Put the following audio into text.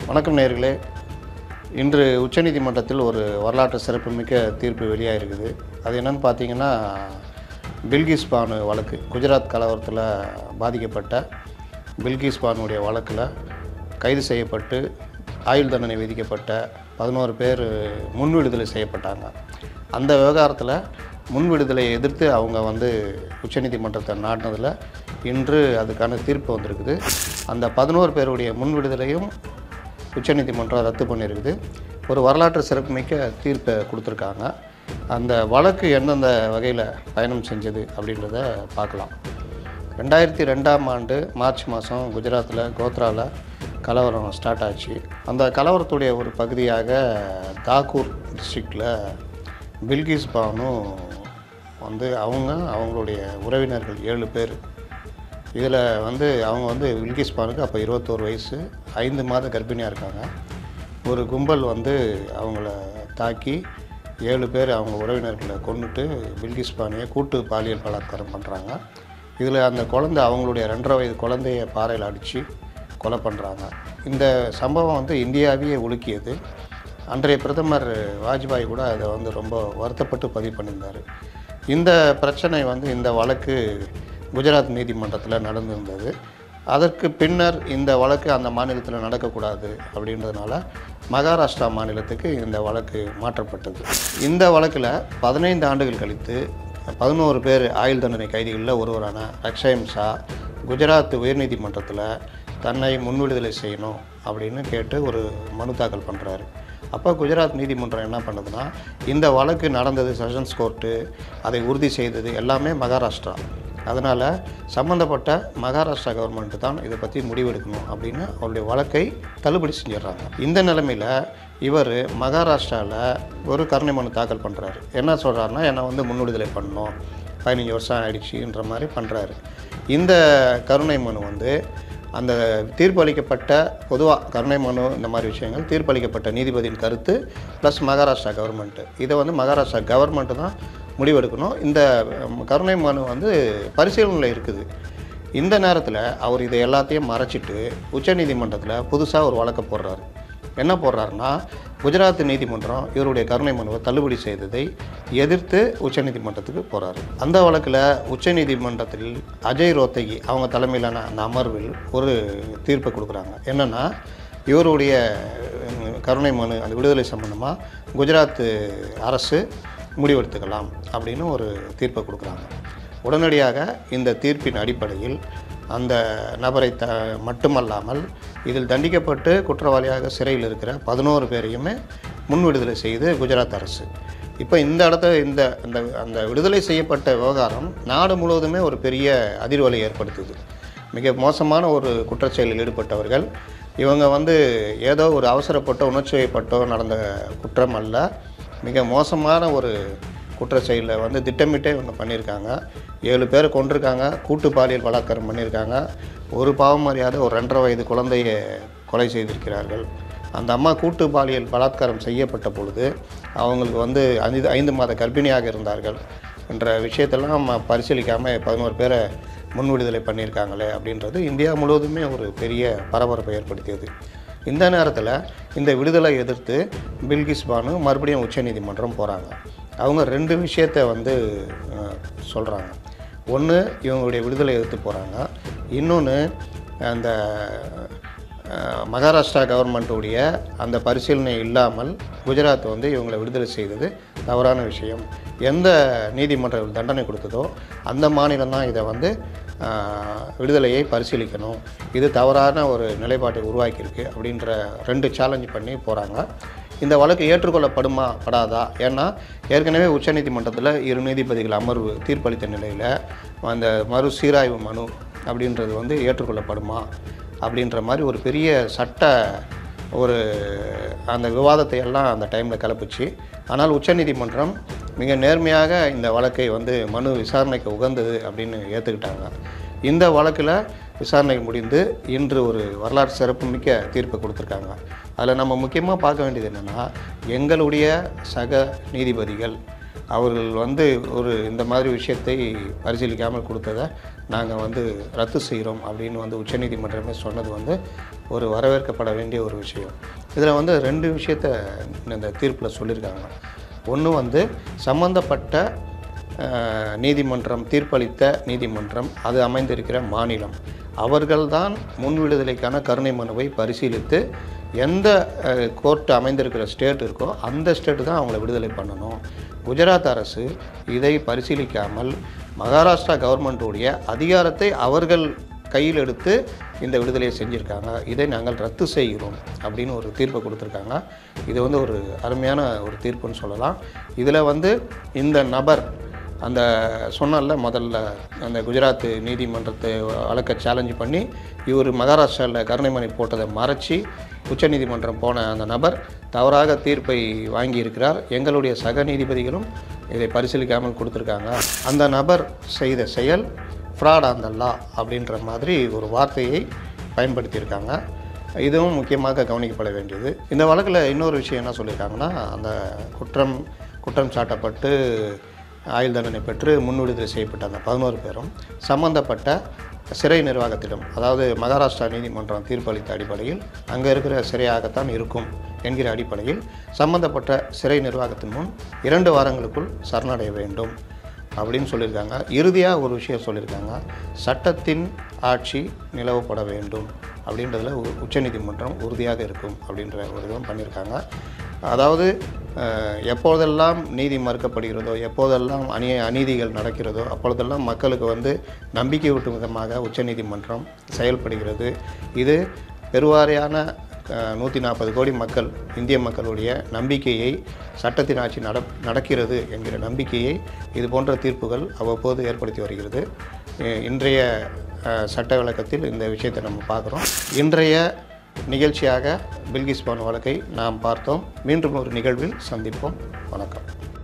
வணக்கம் நேயர்களே இன்று உச்சநீதிமன்றத்தில் ஒரு வரலாற்று சிறப்புமிக்க தீர்ப்பு வெளியாகிருக்குது அது என்னன்னு பார்த்தீங்கன்னா பில்கிஸ் பானு வழக்கு குஜராத் கலவரத்தில் பாதிக்கப்பட்ட பில்கிஸ் பானுடைய வழக்கில் கைது செய்யப்பட்டு ஆயுள் தண்டனை விதிக்கப்பட்ட பதினோரு பேர் முன் விடுதலை செய்யப்பட்டாங்க அந்த விவகாரத்தில் முன் விடுதலையை எதிர்த்து அவங்க வந்து உச்சநீதிமன்றத்தை நாட்டினதில் இன்று அதுக்கான தீர்ப்பு வந்திருக்குது அந்த பதினோரு பேருடைய முன் விடுதலையும் உச்சநீதிமன்றம் ரத்து பண்ணியிருக்குது ஒரு வரலாற்று சிறப்புமிக்க தீர்ப்பை கொடுத்துருக்காங்க அந்த வழக்கு எந்தெந்த வகையில் பயணம் செஞ்சது அப்படின்றத பார்க்கலாம் ரெண்டாயிரத்தி ரெண்டாம் ஆண்டு மார்ச் மாதம் குஜராத்தில் கோத்ராவில் கலவரம் ஸ்டார்ட் ஆச்சு அந்த கலவரத்துடைய ஒரு பகுதியாக தாக்கூர் டிஸ்ட்ரிக்டில் பில்கிஸ் பானு வந்து அவங்க அவங்களுடைய உறவினர்கள் ஏழு பேர் இதில் வந்து அவங்க வந்து வில்கிஸ் பானுக்கு அப்போ இருபத்தோரு வயசு ஐந்து மாத கர்ப்பிணியாக இருக்காங்க ஒரு கும்பல் வந்து அவங்கள தாக்கி ஏழு பேர் அவங்க உறவினர்களை கொண்டுட்டு பில்கிஸ் பானியை கூட்டு பாலியல் பலாத்காரம் பண்ணுறாங்க இதில் அந்த குழந்தை அவங்களுடைய ரெண்டரை வயது குழந்தைய பாறையில் அடித்து கொலை பண்ணுறாங்க இந்த சம்பவம் வந்து இந்தியாவையே உலுக்கியது அன்றைய பிரதமர் வாஜ்பாய் கூட அதை வந்து ரொம்ப வருத்தப்பட்டு பதிவு பண்ணியிருந்தார் இந்த பிரச்சனை வந்து இந்த வழக்கு குஜராத் நீதிமன்றத்தில் நடந்திருந்தது அதற்கு பின்னர் இந்த வழக்கு அந்த மாநிலத்தில் நடக்கக்கூடாது அப்படின்றதுனால மகாராஷ்டிரா மாநிலத்துக்கு இந்த வழக்கு மாற்றப்பட்டது இந்த வழக்கில் பதினைந்து ஆண்டுகள் கழித்து பதினோரு பேர் ஆயுள் தண்டனை கைதிகளில் ஒருவரான ரக்ஷயம் ஷா குஜராத் உயர்நீதிமன்றத்தில் தன்னை முன்விடுதலை செய்யணும் அப்படின்னு கேட்டு ஒரு மனு தாக்கல் பண்ணுறாரு அப்போ குஜராத் நீதிமன்றம் என்ன பண்ணுதுன்னா இந்த வழக்கு நடந்தது செஷன்ஸ் கோர்ட்டு அதை உறுதி செய்தது எல்லாமே மகாராஷ்டிரா அதனால் சம்மந்தப்பட்ட மகாராஷ்டிரா கவர்மெண்ட்டு தான் இதை பற்றி முடிவெடுக்கணும் அப்படின்னு அவருடைய வழக்கை தள்ளுபடி செஞ்சிடுறாங்க இந்த நிலைமையில் இவர் மகாராஷ்டிராவில் ஒரு கருணை மனு தாக்கல் பண்ணுறாரு என்ன சொல்கிறாருன்னா என்னை வந்து முன்விடுதலை பண்ணணும் பதினஞ்சு வருஷம் ஆயிடுச்சுன்ற மாதிரி பண்ணுறாரு இந்த கருணை மனு வந்து அந்த தீர்ப்பளிக்கப்பட்ட பொதுவாக கருணை மனு இந்த மாதிரி விஷயங்கள் தீர்ப்பளிக்கப்பட்ட நீதிபதியின் கருத்து ப்ளஸ் மகாராஷ்டிரா கவர்மெண்ட்டு இதை வந்து மகாராஷ்டிரா கவர்மெண்ட்டு தான் முடிவெடுக்கணும் இந்த ம், கருணை மனு வந்து பரிசீலனையில் இருக்குது இந்த நேரத்தில் அவர் இதை எல்லாத்தையும் மறைச்சிட்டு உச்சநீதிமன்றத்தில் புதுசாக ஒரு வழக்கை போடுறாரு என்ன போடுறாருன்னா குஜராத் நீதிமன்றம் இவருடைய கருணை மனுவை தள்ளுபடி செய்ததை எதிர்த்து உச்சநீதிமன்றத்துக்கு போகிறாரு அந்த வழக்கில் உச்சநீதிமன்றத்தில் அஜய் ரோத்தகி அவங்க தலைமையிலான அந்த அமர்வில் ஒரு தீர்ப்பை கொடுக்குறாங்க என்னென்னா இவருடைய உம், கருணை மனு அந்த விடுதலை சம்பந்தமாக குஜராத் அரசு முடிவெடுத்துக்கலாம் அப்படின்னு ஒரு தீர்ப்பை கொடுக்குறாங்க உடனடியாக இந்த தீர்ப்பின் அடிப்படையில் அந்த நபரை த மட்டுமல்லாமல் இதில் தண்டிக்கப்பட்டு குற்றவாளியாக சிறையில் இருக்கிற பதினோரு பேரையுமே முன் விடுதலை செய்து குஜராத் அரசு இப்போ இந்த இடத்த இந்த அந்த அந்த விடுதலை செய்யப்பட்ட விவகாரம் நாடு முழுவதுமே ஒரு பெரிய அதிர்வலை ஏற்படுத்துது மிக மோசமான ஒரு குற்றச்செயலில் ஈடுபட்டவர்கள் இவங்க வந்து ஏதோ ஒரு அவசரப்பட்டோ உணர்ச்சியப்பட்டோ நடந்த குற்றம் அல்ல மிக மோசமான ஒரு குற்றச்செயலில் வந்து திட்டமிட்டே இவங்க பண்ணியிருக்காங்க ஏழு பேரை கொண்டிருக்காங்க கூட்டு பாலியல் பலாத்காரம் பண்ணியிருக்காங்க ஒரு பாவம் அறியாத ஒரு ரெண்டரை வயது குழந்தையை கொலை செய்திருக்கிறார்கள் அந்த அம்மா கூட்டு பாலியல் பலாத்காரம் செய்யப்பட்ட பொழுது அவங்களுக்கு வந்து ஐந்து ஐந்து மாத கர்ப்பிணியாக இருந்தார்கள் என்ற விஷயத்தெல்லாம் நம்ம பரிசீலிக்காமல் பதினோரு பேரை முன் விடுதலை பண்ணியிருக்காங்களே அப்படின்றது இந்தியா முழுவதுமே ஒரு பெரிய பரபரப்பை ஏற்படுத்தியது இந்த நேரத்தில் இந்த விடுதலை எதிர்த்து பில்கிஸ் பானு மறுபடியும் உச்சநீதிமன்றம் போகிறாங்க அவங்க ரெண்டு விஷயத்தை வந்து சொல்கிறாங்க ஒன்று இவங்களுடைய விடுதலை எதிர்த்து போகிறாங்க இன்னொன்று அந்த அஹ், மகாராஷ்டிரா கவர்மெண்ட்டுடைய அந்த பரிசீலனை இல்லாமல் குஜராத் வந்து இவங்களை விடுதலை செய்தது தவறான விஷயம் எந்த நீதிமன்றம் தண்டனை கொடுத்ததோ அந்த மாநிலம் தான் இதை வந்து அஹ், விடுதலையை பரிசீலிக்கணும் இது தவறான ஒரு நிலைப்பாட்டை உருவாக்கியிருக்கு அப்படின்ற ரெண்டு சேலஞ்ச் பண்ணி போகிறாங்க இந்த வழக்கு ஏற்றுக்கொள்ளப்படுமா படாதா ஏன்னா ஏற்கனவே உச்சநீதிமன்றத்தில் இரு நீதிபதிகள் அமர்வு தீர்ப்பளித்த நிலையில் அந்த மறு சீராய்வு மனு அப்படின்றது வந்து ஏற்றுக்கொள்ளப்படுமா அப்படின்ற மாதிரி ஒரு பெரிய சட்ட ஒரு அந்த விவாதத்தை எல்லாம் அந்த டைமில் கிளப்புச்சு ஆனால் உச்சநீதிமன்றம் மிக நேர்மையாக இந்த வழக்கை வந்து மனு விசாரணைக்கு உகந்தது அப்படின்னு ஏற்றுக்கிட்டாங்க இந்த வழக்கில் விசாரணை முடிந்து இன்று ஒரு வரலாற்று சிறப்புமிக்க தீர்ப்பை கொடுத்துருக்காங்க அதில் நம்ம முக்கியமாக பார்க்க வேண்டியது என்னென்னா எங்களுடைய சக நீதிபதிகள் அவர்கள் வந்து ஒரு இந்த மாதிரி விஷயத்தை பரிசீலிக்காமல் கொடுத்ததை நாங்கள் வந்து ரத்து செய்கிறோம் அப்படின்னு வந்து உச்சநீதிமன்றமே சொன்னது வந்து ஒரு வரவேற்கப்பட வேண்டிய ஒரு விஷயம் இதில் வந்து ரெண்டு விஷயத்த இந்த தீர்ப்பில் சொல்லியிருக்காங்க ஒன்று வந்து சம்பந்தப்பட்ட அஹ், நீதிமன்றம் தீர்ப்பளித்த நீதிமன்றம் அது அமைந்திருக்கிற மாநிலம் அவர்கள்தான் முன் விடுதலைக்கான கருணை மனுவை பரிசீலித்து எந்த கோர்ட் அமைந்திருக்கிற ஸ்டேட் இருக்கோ அந்த ஸ்டேட்டு தான் அவங்கள விடுதலை பண்ணணும் குஜராத் அரசு இதை பரிசீலிக்காமல் மகாராஷ்டிரா கவர்மெண்ட்டுடைய அதிகாரத்தை அவர்கள் கையில் எடுத்து இந்த விடுதலையை செஞ்சுருக்காங்க இதை நாங்கள் ரத்து செய்கிறோம் அப்படின்னு ஒரு தீர்ப்பை கொடுத்துருக்காங்க இது வந்து ஒரு அருமையான ஒரு தீர்ப்புன்னு சொல்லலாம் இதில் வந்து இந்த நபர் அந்த சொன்னல முதல்ல அந்த குஜராத் நீதிமன்றத்தை வழக்கை சேலஞ்ச் பண்ணி இவர் மகாராஷ்டிராவில் கருணைமணி போட்டதை மறைச்சி உச்சநீதிமன்றம் போன அந்த நபர் தவறாக தீர்ப்பை வாங்கியிருக்கிறார் எங்களுடைய சக நீதிபதிகளும் இதை பரிசீலிக்காமல் கொடுத்துருக்காங்க அந்த நபர் செய்த செயல் ஃப்ராட் ஆன் த லா அப்படின்ற மாதிரி ஒரு வார்த்தையை பயன்படுத்தியிருக்காங்க இதுவும் முக்கியமாக கவனிக்கப்பட வேண்டியது இந்த வழக்கில் இன்னொரு விஷயம் என்ன சொல்லியிருக்காங்கன்னா அந்த குற்றம் குற்றம் சாட்டப்பட்டு ஆயுள் தண்டனை பெற்று முன்விடுதலை செய்யப்பட்ட அந்த பதினோரு பேரும் சம்பந்தப்பட்ட சிறை நிர்வாகத்திடம் அதாவது மகாராஷ்டிரா நீதிமன்றம் தீர்ப்பளித்த அடிப்படையில் அங்கே இருக்கிற சிறையாகத்தான் இருக்கும் என்கிற அடிப்படையில் சம்பந்தப்பட்ட சிறை நிர்வாகத்தின் முன் இரண்டு வாரங்களுக்குள் சரணடைய வேண்டும் அப்படின்னு சொல்லியிருக்காங்க இறுதியாக ஒரு விஷயம் சொல்லியிருக்காங்க சட்டத்தின் ஆட்சி நிலவப்பட வேண்டும் அப்படின்றதுல உ- உச்சநீதிமன்றம் உறுதியாக இருக்கும் அப்படின்ற ஒரு இதுவும் பண்ணியிருக்காங்க அதாவது அஹ், எப்போதெல்லாம் நீதி மறுக்கப்படுகிறதோ எப்போதெல்லாம் அநீ அநீதிகள் நடக்கிறதோ அப்பொழுதெல்லாம் மக்களுக்கு வந்து நம்பிக்கை ஊட்டும் விதமாக உச்சநீதிமன்றம் செயல்படுகிறது இது பெருவாரியான நூற்றி நாற்பது கோடி மக்கள் இந்திய மக்களுடைய நம்பிக்கையை சட்டத்தின் ஆட்சி நட நடக்கிறது என்கிற நம்பிக்கையை இது போன்ற தீர்ப்புகள் அவ்வப்போது ஏற்படுத்தி வருகிறது அஹ் இன்றைய அஹ், சட்ட விளக்கத்தில் இந்த விஷயத்தை நம்ம பார்க்குறோம் இன்றைய நிகழ்ச்சியாக பில்கிஸ் பானு வழக்கை நாம் பார்த்தோம் மீண்டும் ஒரு நிகழ்வில் சந்திப்போம் வணக்கம்